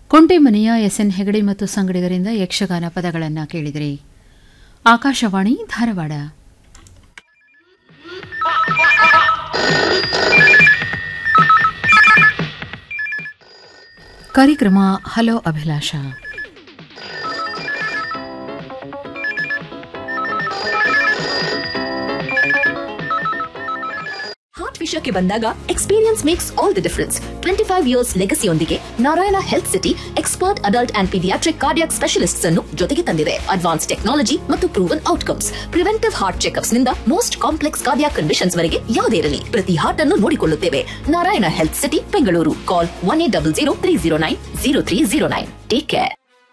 ಕೊಂಟೆಮನೆಯ SN Hegde ಮತ್ತು ಸಂಗಡಿಗರಿಂದ ಯಕ್ಷಗಾನ ಪದಗಳನ್ನು ಕೇಳಿದಿರಿ ಆಕಾಶವಾಣಿ ಧಾರವಾಡ ಕಾರ್ಯಕ್ರಮ ಹಲೋ ಅಭಿಲಾಷ ಹಾರ್ಟ್ ವಿಷಯಕ್ಕೆ ಬಂದಾಗ experience makes all the difference twenty five years ಲೆಗಸಿಯೊಂದಿಗೆ Narayana health city expert adult and pediatric cardiac specialists ಅನ್ನು ಜೊತೆಗೆ ತಂದಿದೆ ಅಡ್ವಾನ್ಸ್ ಟೆಕ್ನಾಲಜಿ ಮತ್ತು proven outcomes preventive heart checkups ನಿಂದ ಮೋಸ್ಟ್ ಕಾಂಪ್ಲೆಕ್ಸ್ ಕಾರ್ಡಿಯಾಕ್ ಕಂಡೀಷನ್ಸ್ ವರೆಗೆ ಯಾವುದೇ ಇರಲಿ ಪ್ರತಿ ಹಾರ್ಟ್ ಅನ್ನು ನೋಡಿಕೊಳ್ಳುತ್ತೇವೆ Narayana health city Bengaluru call one eight double zero three zero nine zero three zero nine take care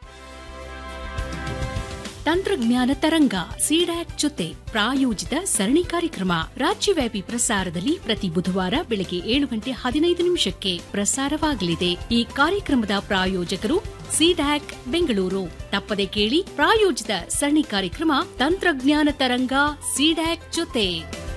ತಂತ್ರಜ್ಞಾನ ತರಂಗ ಸಿಡ್ಯಾಕ್ ಜೊತೆ ಪ್ರಾಯೋಜಿತ ಸರಣಿ ಕಾರ್ಯಕ್ರಮ ರಾಜ್ಯವ್ಯಾಪಿ ಪ್ರಸಾರದಲ್ಲಿ ಪ್ರತಿ ಬುಧವಾರ ಬೆಳಗ್ಗೆ ಏಳು ಗಂಟೆ ಹದಿನೈದು ನಿಮಿಷಕ್ಕೆ ಪ್ರಸಾರವಾಗಲಿದೆ ಈ ಕಾರ್ಯಕ್ರಮದ ಪ್ರಾಯೋಜಕರು ಸಿಡ್ಯಾಕ್ ಬೆಂಗಳೂರು ತಪ್ಪದೆ ಕೇಳಿ ಪ್ರಾಯೋಜಿತ ಸರಣಿ ಕಾರ್ಯಕ್ರಮ ತಂತ್ರಜ್ಞಾನ ತರಂಗ ಸಿಡ್ಯಾಕ್ ಜೊತೆ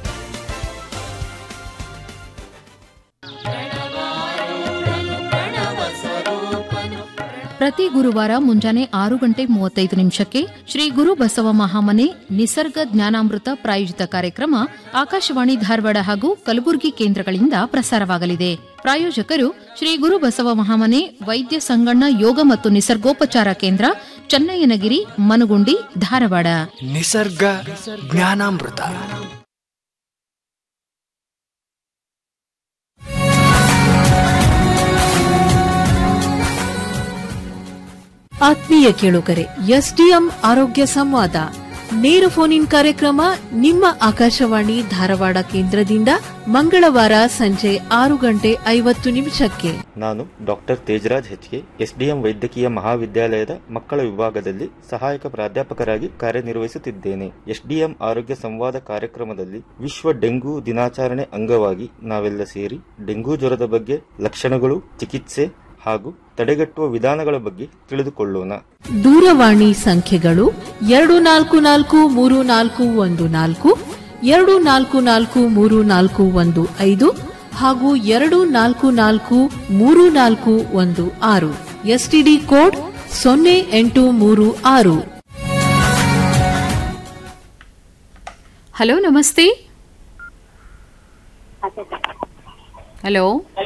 ಪ್ರತಿ ಗುರುವಾರ ಮುಂಜಾನೆ ಆರು ಗಂಟೆ ಮೂವತ್ತೈದು ನಿಮಿಷಕ್ಕೆ ಶ್ರೀ ಗುರು ಬಸವ ಮಹಾಮನೆ ನಿಸರ್ಗ ಜ್ಞಾನಾಮೃತ ಪ್ರಾಯೋಜಿತ ಕಾರ್ಯಕ್ರಮ ಆಕಾಶವಾಣಿ ಧಾರವಾಡ ಹಾಗೂ ಕಲಬುರಗಿ ಕೇಂದ್ರಗಳಿಂದ ಪ್ರಸಾರವಾಗಲಿದೆ ಪ್ರಾಯೋಜಕರು ಶ್ರೀ ಗುರು ಬಸವ ಮಹಾಮನೆ ವೈದ್ಯ ಸಂಗಣ್ಣ ಯೋಗ ಮತ್ತು ನಿಸರ್ಗೋಪಚಾರ ಕೇಂದ್ರ ಚನ್ನಯ್ಯನಗಿರಿ ಮನುಗುಂಡಿ ಧಾರವಾಡ ನಿಸರ್ಗ ಜ್ಞಾನಾಮೃತ ಆತ್ಮೀಯ ಕೇಳುಗರೆ ಎಸ್ಡಿಎಂ ಆರೋಗ್ಯ ಸಂವಾದ ನೇರ ಫೋನ್ ಇನ್ ಕಾರ್ಯಕ್ರಮ ನಿಮ್ಮ ಆಕಾಶವಾಣಿ ಧಾರವಾಡ ಕೇಂದ್ರದಿಂದ ಮಂಗಳವಾರ ಸಂಜೆ ಆರು ಗಂಟೆ ಐವತ್ತು ನಿಮಿಷಕ್ಕೆ ನಾನು ಡಾಕ್ಟರ್ ತೇಜರಾಜ್ ಹೆಚ್ಕೆ ಎಸ್ಡಿಎಂ ವೈದ್ಯಕೀಯ ಮಹಾವಿದ್ಯಾಲಯದ ಮಕ್ಕಳ ವಿಭಾಗದಲ್ಲಿ ಸಹಾಯಕ ಪ್ರಾಧ್ಯಾಪಕರಾಗಿ ಕಾರ್ಯನಿರ್ವಹಿಸುತ್ತಿದ್ದೇನೆ ಎಸ್ಡಿಎಂ ಆರೋಗ್ಯ ಸಂವಾದ ಕಾರ್ಯಕ್ರಮದಲ್ಲಿ ವಿಶ್ವ ಡೆಂಗು ದಿನಾಚರಣೆ ಅಂಗವಾಗಿ ನಾವೆಲ್ಲ ಸೇರಿ ಡೆಂಗು ಜ್ವರದ ಬಗ್ಗೆ ಲಕ್ಷಣಗಳು ಚಿಕಿತ್ಸೆ ಹಾಗೂ ತಡೆಗಟ್ಟುವ ವಿಧಾನಗಳ ಬಗ್ಗೆ ತಿಳಿದುಕೊಳ್ಳೋಣ ದೂರವಾಣಿ ಸಂಖ್ಯೆಗಳು ಎರಡು ನಾಲ್ಕು ನಾಲ್ಕು ಮೂರು ನಾಲ್ಕು ಒಂದು ನಾಲ್ಕು ಎರಡು ನಾಲ್ಕು ನಾಲ್ಕು ಮೂರು ನಾಲ್ಕು ಒಂದು ಐದು ಹಾಗೂ ಎರಡು ನಾಲ್ಕು ನಾಲ್ಕು ಮೂರು ನಾಲ್ಕು ಒಂದು ಆರು ಎಸ್ಟಿಡಿ ಕೋಡ್ ಸೊನ್ನೆ ಎಂಟು ಮೂರು ಆರು ಹಲೋ ನಮಸ್ತೆ ಹಲೋ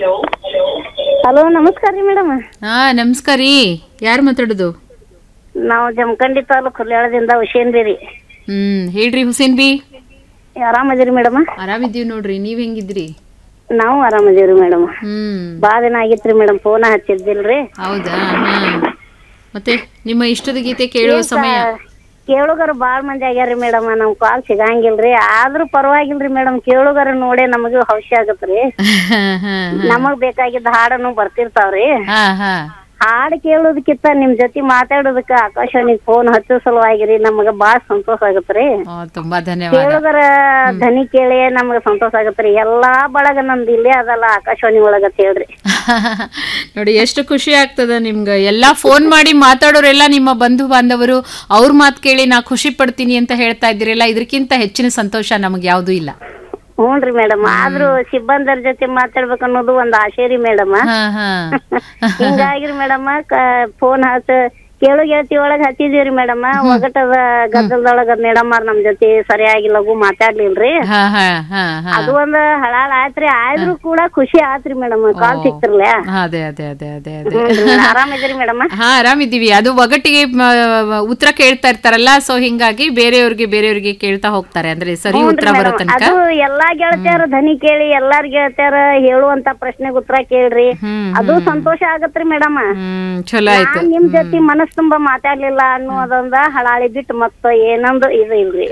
ಹಲೋ ನಮಸ್ಕಾರ ರೀ ಮೇಡಮ್ ಹಾ ನಮಸ್ಕಾರ ರೀ ಯಾರು ಮಾತಾಡೋದು ನಾವು ಜಮಖಂಡಿ ತಾಲೂಕು ಹುಲ್ಯಾಳದಿಂದ ಹುಷೇನ್ ಬೇರಿ ಹ್ಮ್ ಹೇಳ್ರಿ ಹುಸೇನ್ ಬಿ ಆರಾಮದಿರಿ ಮೇಡಮ್ ಆರಾಮಿದ್ದೀವಿ ನೋಡ್ರಿ ನೀವ್ ಹೆಂಗಿದ್ರಿ ನಾವು ಆರಾಮದೀವ್ರಿ ಮೇಡಮ್ ಹ್ಮ್ ಬಾ ದಿನ ಆಗಿತ್ರಿ ಮೇಡಮ್ ಫೋನ್ ಹಚ್ಚಿದ್ದಿಲ್ರಿ ಹೌದಾ ಹಾ ಮತ್ತೆ ನಿಮ್ಮ ಇಷ್ಟದ ಗೀತೆ ಕೇಳುವ ಸಮಯ ಕೇಳುಗರು ಬಾಳ್ ಮಂದಿ ಆಗ್ಯಾರ್ರಿ ಮೇಡಮ್ ನಮ್ ಕಾಲ್ ಸಿಗಂಗಿಲ್ರಿ ಆದ್ರೂ ಪರವಾಗಿಲ್ರಿ ಮೇಡಮ್ ಕೇಳುಗರ ನೋಡೇ ನಮಗೂ ಹೌಶಿ ಆಗತ್ರಿ ಹಾ, ಹಾ, ನಮಗ್ ಬೇಕಾಗಿದ್ದ ಹಾಡನು ಬರ್ತಿರ್ತಾವ್ರಿ ಹಾ ಹಾ ಹಾಡ್ ಕೇಳೋದಕ್ಕಿಂತ ನಿಮ್ ಜೊತೆ ಮಾತಾಡೋದಕ್ಕ ಆಕಾಶವಾಣಿಗ್ ಫೋನ್ ಹಚ್ಚೋ ಸಲುವಾಗಿರಿ ನಮಗ ಬಾಳ್ ಸಂತೋಷ ಆಗತ್ರಿ ಓ, ತುಂಬಾ ಧನ್ಯವಾದ ಕೇಳುಗರ ಧ್ವನಿ ಕೇಳಿ ನಮ್ಗ ಸಂತೋಷ ಆಗತ್ರಿ ಎಲ್ಲಾ ಬಳಗ ನಮ್ದು ಇಲ್ಲೇ ಅದಲ್ಲ ಆಕಾಶವಾಣಿ ಒಳಗ ಅಂತ ಹೇಳ್ರಿ ನೋಡಿ ಎಷ್ಟು ಖುಷಿ ಆಗ್ತದ ನಿಮ್ಗ ಎಲ್ಲಾ ಫೋನ್ ಮಾಡಿ ಮಾತಾಡೋರೆಲ್ಲ ನಿಮ್ಮ ಬಂಧು ಬಾಂಧವರು ಅವ್ರ ಮಾತ್ ಕೇಳಿ ನಾ ಖುಷಿ ಪಡ್ತೀನಿ ಅಂತ ಹೇಳ್ತಾ ಇದ್ದೀರಲ್ಲ ಇದಕ್ಕಿಂತ ಹೆಚ್ಚಿನ ಸಂತೋಷ ನಮಗ್ ಯಾವ್ದು ಇಲ್ಲ ಹ್ಞೂನ್ರಿ ಮೇಡಮ್ ಆದ್ರೂ ಸಿಬ್ಬಂದರ ಜೊತೆ ಮಾತಾಡ್ಬೇಕು ಅನ್ನೋದು ಒಂದ್ ಆಸೆ ರೀ ಮೇಡಮ್ ಹಾ ಹಾ ಹಿಂಗಾಗಿರಿ ಮೇಡಮ್ ಫೋನ್ ಹಚ್ಚ ಕೇಳು ಗೆಳತಿ ಒಳಗ್ ಹಚ್ಚಿದೀವ್ರಿ ಮೇಡಮ್ ಒಗಟದ ಗದ್ದಲದೊಳಗ ಮೇಡಮ್ ನಮ್ ಜೊತೆ ಸರಿಯಾಗಿ ಲಘು ಮಾತಾಡ್ಲಿಲ್ರಿ ಹಾ ಹಾ ಹಾ ಹಾ ಅದು ಒಂದ್ ಹಳಾಳ್ ಆಯ್ತ್ರಿ ಆದ್ರೂ ಕೂಡ ಖುಷಿ ಆತ್ರಿ ಮೇಡಮ್ ಕಾಲ್ ಸಿಕ್ತಿರ್ಲ ಅದೇ ಅದೇ ಅದೇ ಅದೇ ಅದೇ ಆರಾಮಿದ್ರಿ ಮೇಡಮ್ ಹಾ ಆರಾಮಿದ್ದೀವಿ ಅದು ಒಗಟಿಗೆ ಮ, ಉತ್ತರ ಕೇಳ್ತಾ ಇರ್ತಾರಲ್ಲ ಸೊ ಹಿಂಗಾಗಿ ಬೇರೆಯವ್ರಿಗೆ ಬೇರೆಯವ್ರಿಗೆ ಕೇಳ್ತಾ ಹೋಗ್ತಾರೆ ಅಂದ್ರೆ ಸರಿ ಉತ್ತರ ಬರೋ ತನಕ ಅದು ಎಲ್ಲಾ ಗೆಳತಿಯರ ಧ್ವನಿ ಕೇಳಿ ಎಲ್ಲಾರ್ ಗೆಳತಿಯರ ಹೇಳುವಂತ ಪ್ರಶ್ನೆಗೆ ಉತ್ತರ ಕೇಳ್ರಿ ಹ್ಮ್, ಅದು ಸಂತೋಷ ಆಗತ್ರಿ ಮೇಡಮ್ ಹ್ಮ್ ಚಲೋ ಆಯ್ತು ನಾನ್ ನಿಮ್ ಜೊತೆ ಮನಸ್ ತುಂಬಾ ಮಾತಾಡ್ಲಿಲ್ಲ ಅನ್ನೋದೊಂದ ಹಳಾಳಿ ಬಿಟ್ಟು ಮತ್ತ ಏನೊಂದು ಇದು ಇಲ್ರಿ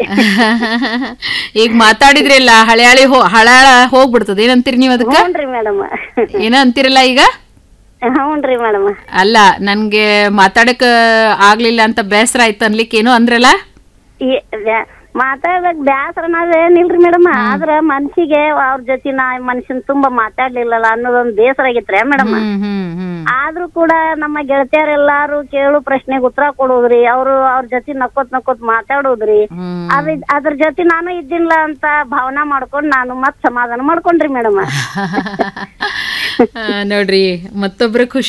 ಈಗ ಮಾತಾಡಿದ್ರಲ್ಲ ಹಳೆ ಹಳೆ ಹೋ ಹಳಾಳ ಹೋಗ್ಬಿಡ್ತದ ಏನಂತೀರಿ ನೀವು ಅದಕ್ಕ ಹ್ಞೂನ್ರಿ ಮೇಡಮ್ ಏನ ಅಂತಿರಲ್ಲ ಈಗ ಹ್ಞೂನ್ರಿ ಮೇಡಮ್ ಅಲ್ಲ ನನ್ಗೆ ಮಾತಾಡಕ್ ಆಗ್ಲಿಲ್ಲ ಅಂತ ಬೇಸರ ಆಯ್ತು ಅನ್ಲಿಕ್ಕೆ ಏನೋ ಅಂದ್ರಲ್ಲ ಮಾತಾಡ್ಬೇಕ್ ಬ್ಯಾಸರ ನಾವೇನಿಲ್ರಿ ಮೇಡಮ್ ಆದ್ರ ಮನ್ಸಿಗೆ ಅವ್ರ ಜೊತೆ ನಾ ಮನುಷ್ಯನ್ ತುಂಬಾ ಮಾತಾಡ್ಲಿಲ್ಲಲ್ಲ ಅನ್ನೋದೊಂದ್ ಬೇಸರ ಆಗೈತ್ರಿ ಮೇಡಮ್ ಹ್ಮ್ ಹ್ಮ್ ಹ್ಮ್ ಆದ್ರೂ ಕೂಡ ನಮ್ಮ ಗೆಳತಿಯರೆಲ್ಲಾರು ಕೇಳು ಪ್ರಶ್ನೆಗೆ ಉತ್ತರ ಕೊಡೋದ್ರಿ ಅವ್ರು ಅವ್ರ ಜೊತೆ ನಕ್ಕೋತ್ ನಕ್ಕೋತ್ ಮಾತಾಡೋದ್ರಿ ಹ್ಮ್ ಅದ್ರ ಅದ್ರ ಜೊತೆ ನಾನು ಇದ್ದಿಲ್ಲ ಅಂತ ಭಾವನಾ ಮಾಡ್ಕೊಂಡ್ ನಾನು ಮತ್ ಸಮಾಧಾನ ಮಾಡ್ಕೊಂಡ್ರಿ ಮೇಡಮ್ ಆ, ನೋಡ್ರಿ ಮತ್ತೊಬ್ರು ಖುಷಿ